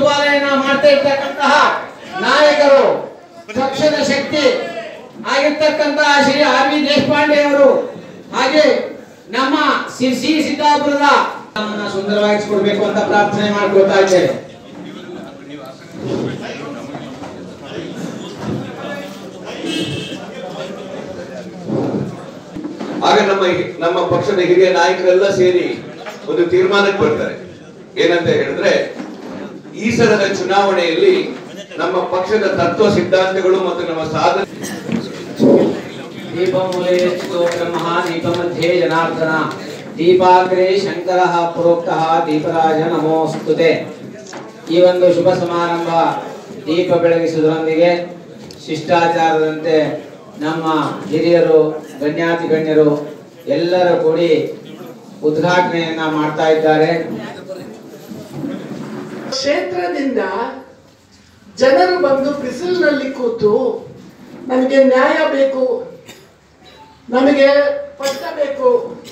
ಸಚಿವಾಲಯನ ಮಾಡ್ತಾ ಇರ್ತಕ್ಕಂತಹ ನಾಯಕರು ಪಕ್ಷದ ಶಕ್ತಿ ಆಗಿರ್ತಕ್ಕಂತಹ ಶ್ರೀ ಆರ್ ವಿ ದೇಶಪಾಂಡೆ ಅವರು ಹಾಗೆ ನಮ್ಮ ಸಿರ್ಸಿ ಸಿದ್ದಾಪುರದ ನಮ್ಮನ್ನ ಸುಂದರವಾಗಿಸ್ಕೊಡ್ಬೇಕು ಅಂತ ಪ್ರಾರ್ಥನೆ ಮಾಡ್ಕೊಳ್ತಾ ಇದ್ದೇವೆ ಆಗ ನಮ್ಮ ನಮ್ಮ ಪಕ್ಷದ ಹಿರಿಯ ನಾಯಕರೆಲ್ಲ ಸೇರಿ ಒಂದು ತೀರ್ಮಾನಕ್ಕೆ ಬರ್ತಾರೆ ಏನಂತ ಹೇಳಿದ್ರೆ ಈ ಸಲದ ಚುನಾವಣೆಯಲ್ಲಿ ನಮ್ಮ ಪಕ್ಷದ ತತ್ವ ಸಿದ್ಧಾಂತಗಳು ಮತ್ತು ನಮ್ಮ ಸಾಧನೆ ದೀಪಮೂಲೆ ಸ್ಥಿತೋ ಬ್ರಹ್ಮ ದೀಪಮಧ್ಯೆ ಜನಾರ್ದನ ದೀಪಾಗ್ರೆ ಶಂಕರ ಪ್ರೋಕ್ತ ದೀಪರಾಜ ನಮೋಸ್ತುತೆ ಈ ಒಂದು ಶುಭ ಸಮಾರಂಭ ದೀಪ ಬೆಳಗಿಸುವುದರೊಂದಿಗೆ ಶಿಷ್ಟಾಚಾರದಂತೆ ನಮ್ಮ ಹಿರಿಯರು ಗಣ್ಯಾತಿ ಗಣ್ಯರು ಎಲ್ಲರೂ ಕೂಡಿ ಉದ್ಘಾಟನೆಯನ್ನ ಮಾಡ್ತಾ ಇದ್ದಾರೆ ಕ್ಷೇತ್ರದಿಂದ ಜನರು ಬಂದು ಬಿಸಿಲಿನಲ್ಲಿ ಕೂತು ನಮಗೆ ನ್ಯಾಯ ಬೇಕು ನಮಗೆ ಪಟ್ಟ ಬೇಕು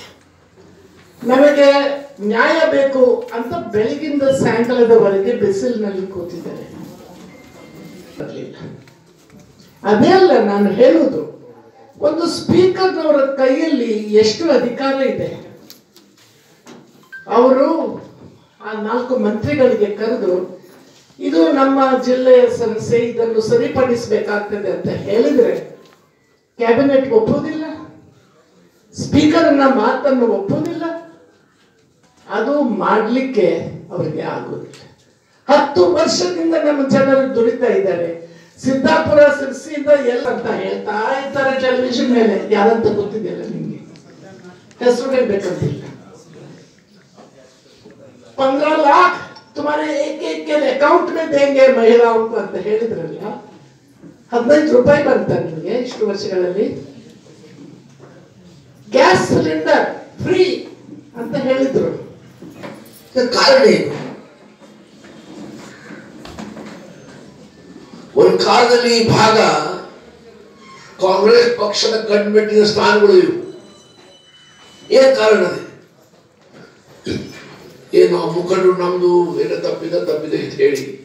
ನಮಗೆ ನ್ಯಾಯ ಬೇಕು ಅಂತ ಬೆಳಗಿಂದ ಸಾಯಂಕಾಲದವರೆಗೆ ಬಿಸಿಲಿನಲ್ಲಿ ಕೂತಿದ್ದಾರೆ ಬರ್ಲಿಲ್ಲ. ಅದೇ ಅಲ್ಲ ನಾನು ಹೇಳುದು ಒಂದು ಸ್ಪೀಕರ್ನವರ ಕೈಯಲ್ಲಿ ಎಷ್ಟು ಅಧಿಕಾರ ಇದೆ ಅವರು ಆ ನಾಲ್ಕು ಮಂತ್ರಿಗಳಿಗೆ ಕರೆದು ಇದು ನಮ್ಮ ಜಿಲ್ಲೆಯ ಸಮಸ್ಯೆ ಇದನ್ನು ಸರಿಪಡಿಸಬೇಕಾಗ್ತದೆ ಅಂತ ಹೇಳಿದ್ರೆ ಕ್ಯಾಬಿನೆಟ್ ಒಪ್ಪುವುದಿಲ್ಲ ಸ್ಪೀಕರ್ನ ಮಾತನ್ನು ಒಪ್ಪುವುದಿಲ್ಲ ಅದು ಮಾಡಲಿಕ್ಕೆ ಅವರಿಗೆ ಆಗುದಿಲ್ಲ ಹತ್ತು ವರ್ಷದಿಂದ ನಮ್ಮ ಜನರು ದುಡಿತಾ ಇದ್ದಾರೆ ಸಿದ್ದಾಪುರ ಸಿರ್ಸಿಯಿಂದ ಎಲ್ಲ ಅಂತ ಹೇಳ್ತಾ ಇರ್ತಾರೆ ಟೆಲಿವಿಷನ್ ಮೇಲೆ ಯಾರಂತ ಗೊತ್ತಿದೆಯಲ್ಲ ನಿಮ್ಗೆ ಹೆಸರು ಹೇಳ್ಬೇಕಂತಿಲ್ಲ पंद्रह लाख तुम्हारे एक एक के अकाउंट में देंगे महिलाओं को ಅಂತ ಹೇಳಿದ್ರಲ್ಲ ಹದಿನೈದು ರೂಪಾಯಿ ಬಂತ ನಿಮಗೆ ಇಷ್ಟು ವರ್ಷಗಳಲ್ಲಿ ಗ್ಯಾಸ್ ಸಿಲಿಂಡರ್ ಫ್ರೀ ಅಂತ ಹೇಳಿದ್ರು ಇದಕ್ಕೆ ಕಾರಣ ಏನು ಒಂದು ಕಾಲದಲ್ಲಿ ಈ ಭಾಗ ಕಾಂಗ್ರೆಸ್ ಪಕ್ಷದ ಗಂಡ್ಮೆಟ್ಟಿನ ಸ್ಥಾನಗಳು ಇವು ಏನ್ ಕಾರಣ ಅದೇ ಏನು ಆ ಮುಖಂಡರು ನಮ್ದು ಏನೋ ತಪ್ಪಿದ ತಪ್ಪಿದೆ ಅಂತ ಹೇಳಿ